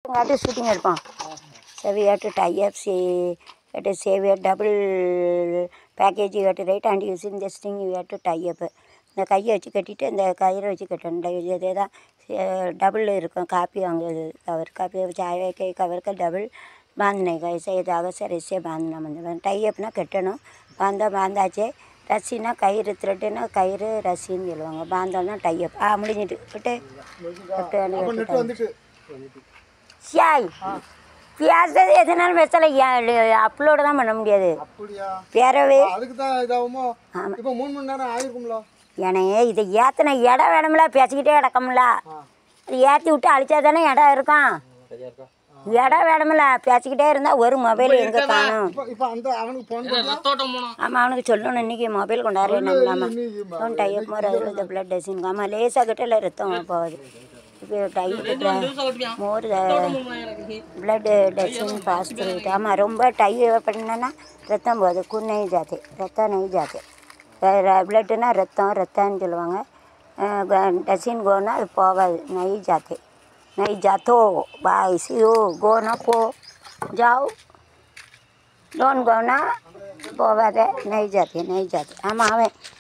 காட்டு ஷூட்டிங் எடுப்போம் செவியாட்டு டைப் சி எட்டு சேவியர் டபுள் பேக்கேஜ் எட்டு right hand using the sting எட்டு டைப்பு இந்த கையை வச்சு கட்டிட்டு இந்த கயிறை வச்சு கட்டணும் டை- இதே தான் डबल இருக்கும் कापी होंगे कवर कापी चाय के कवर का डबल बांधने का ऐसे ये धागा से ऐसे बांधना मतलब टाई अपना கட்டணும் பாந்தா பாந்தாச்சு ரசினா கயிறு த்ரெட்டுனா கயிறு ரசின்னு சொல்லுவாங்க பாந்தோன்னா டையப் ஆ முடிஞ்சிட்டு விட்டு விட்டு அப்போ நெட் வந்துட்டு ஷாய் பேசுறது எதனாலும் பேசல அப்லோடு தான் பண்ண முடியாது அப்படியா பேரவே அதுக்கு தான் இதாகுமோ ஆமா. இப்போ மூணு மணி நேரம் ஆயிருக்கும்ல ஏனையே இதை ஏற்றின இடம் வேணும்ல பேசிக்கிட்டே கிடக்கும்ல அது ஏற்றி விட்டு அழிச்சா தானே இடம் இருக்கும் இடம் வேணும்ல பேசிக்கிட்டே இருந்தால் ஒரு மொபைல் எங்கே காணும் இப்போ இப்போ அந்த அவனுக்கு ஃபோன் ஆமாம் அவனுக்கு சொல்லணும் இன்னைக்கு மொபைல் கொண்டாடுறேன் நம்ம ஃபோன் டைப் மாதிரி இந்த பிளட் டெசின் ஆமாம் லேசாக கிட்ட ரத்தம் போகுது இப்போ type more blood dousing pass through ஆமாம் ரொம்ப டை பண்ணனா ரத்தம் போகுது खून नहीं जाते ரத்தம் नहीं जाते பிளட்டுனா ரத்தம் ரத்தம்னு சொல்லுவாங்க டசின் கோனா அது போகாது நை ஜாத்தே நை ஜாத்தோ பாய் சியோ கோனா போ ஜாओ டோன் கோனா போகாத நை ஜாத்தே நை ஜாத்தே ஆமாம் அவன்